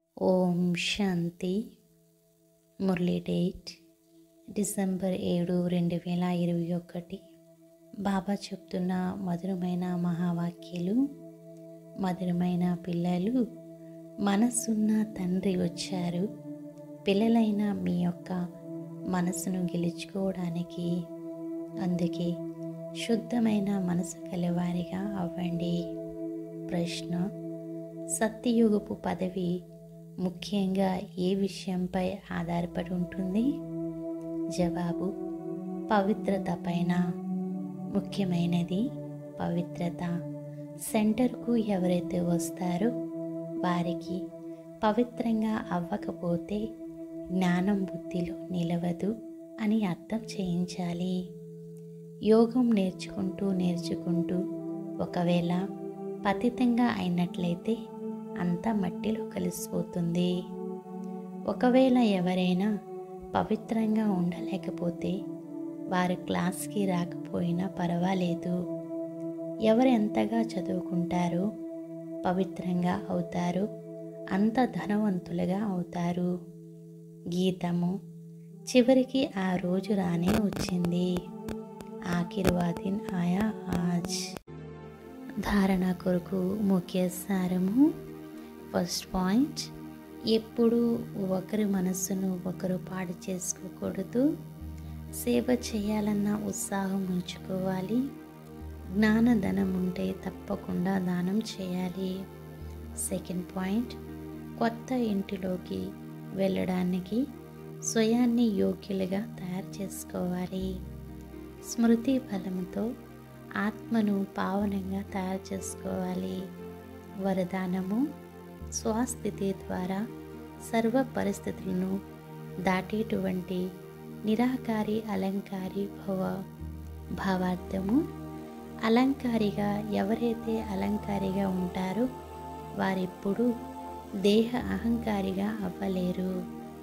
ఓం శాంతి Murali date December ఏడు రెండు వేల ఇరవై ఒకటి బాబా చెప్తున్న మధురమైన మహావాక్యాలు మధురమైన పిల్లలు మనసున్న తండ్రి వచ్చారు పిల్లలైన మీ యొక్క మనసును గెలుచుకోవడానికి అందుకే శుద్ధమైన మనసు కలవారిగా అవ్వండి ప్రశ్న సత్యయుగపు పదవి ముఖ్యంగా ఏ విషయంపై ఆధారపడి ఉంటుంది జవాబు పవిత్రత పైన ముఖ్యమైనది పవిత్రత సెంటర్కు ఎవరైతే వస్తారో వారికి పవిత్రంగా అవ్వకపోతే జ్ఞానం బుద్ధిలో నిలవదు అని అర్థం చేయించాలి యోగం నేర్చుకుంటూ నేర్చుకుంటూ ఒకవేళ పతితంగా అయినట్లయితే అంతా మట్టిలో కలిసిపోతుంది ఒకవేళ ఎవరైనా పవిత్రంగా ఉండలేకపోతే వారు క్లాస్కి రాకపోయినా పర్వాలేదు ఎవరు ఎంతగా చదువుకుంటారో పవిత్రంగా అవుతారు అంత ధనవంతులుగా అవుతారు గీతము చివరికి ఆ రోజు రానే వచ్చింది ఆఖిర్వాదిన్ ఆయా ఆజ్ ధారణ కొరకు ముఖ్య సారము ఫస్ట్ పాయింట్ ఎప్పుడు ఒకరి మనస్సును ఒకరు పాడు చేసుకోకూడదు సేవ చేయాలన్న ఉత్సాహం ఉంచుకోవాలి జ్ఞానధనం ఉంటే తప్పకుండా దానం చేయాలి సెకండ్ పాయింట్ కొత్త ఇంటిలోకి వెళ్ళడానికి స్వయాన్ని యోగ్యులుగా తయారు చేసుకోవాలి స్మృతి బలంతో ఆత్మను పావనంగా తయారు చేసుకోవాలి వరదానము స్వస్థితి ద్వారా సర్వ పరిస్థితులను దాటేటువంటి నిరాకారి అలంకారి భవ భావార్థము అలంకారిగా ఎవరైతే అలంకారిగా ఉంటారో వారెప్పుడు దేహ అహంకారిగా అవ్వలేరు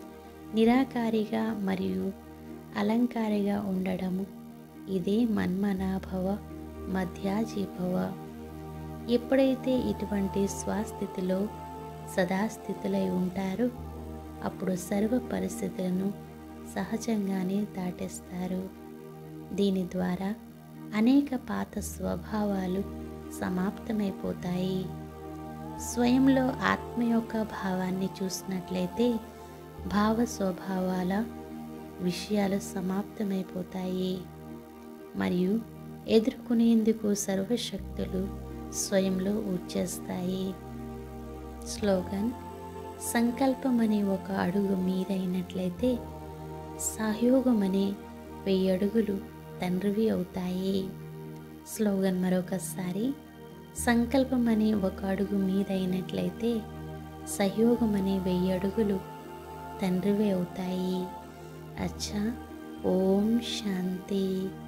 నిరాకారిగా మరియు అలంకారిగా ఉండడము ఇదే మన్మనాభవ మధ్యాజీభవ ఎప్పుడైతే ఇటువంటి స్వస్థితిలో సదాస్థితులై ఉంటారో అప్పుడు సర్వ పరిస్థితులను సహజంగానే దాటేస్తారు దీని ద్వారా అనేక పాత స్వభావాలు సమాప్తమైపోతాయి స్వయంలో ఆత్మ యొక్క భావాన్ని చూసినట్లయితే భావ స్వభావాల విషయాలు సమాప్తమైపోతాయి మరియు ఎదుర్కొనేందుకు సర్వశక్తులు స్వయంలో వచ్చేస్తాయి స్లోగన్ సంకల్పం అనే ఒక అడుగు మీరైనట్లయితే సహయోగం అనే వెయ్యి అడుగులు తండ్రివి అవుతాయి స్లోగన్ మరొకసారి సంకల్పం అనే ఒక అడుగు మీదైనట్లయితే సహయోగం అనే వెయ్యి అడుగులు తండ్రివే అవుతాయి అచ్చా ఓం శాంతి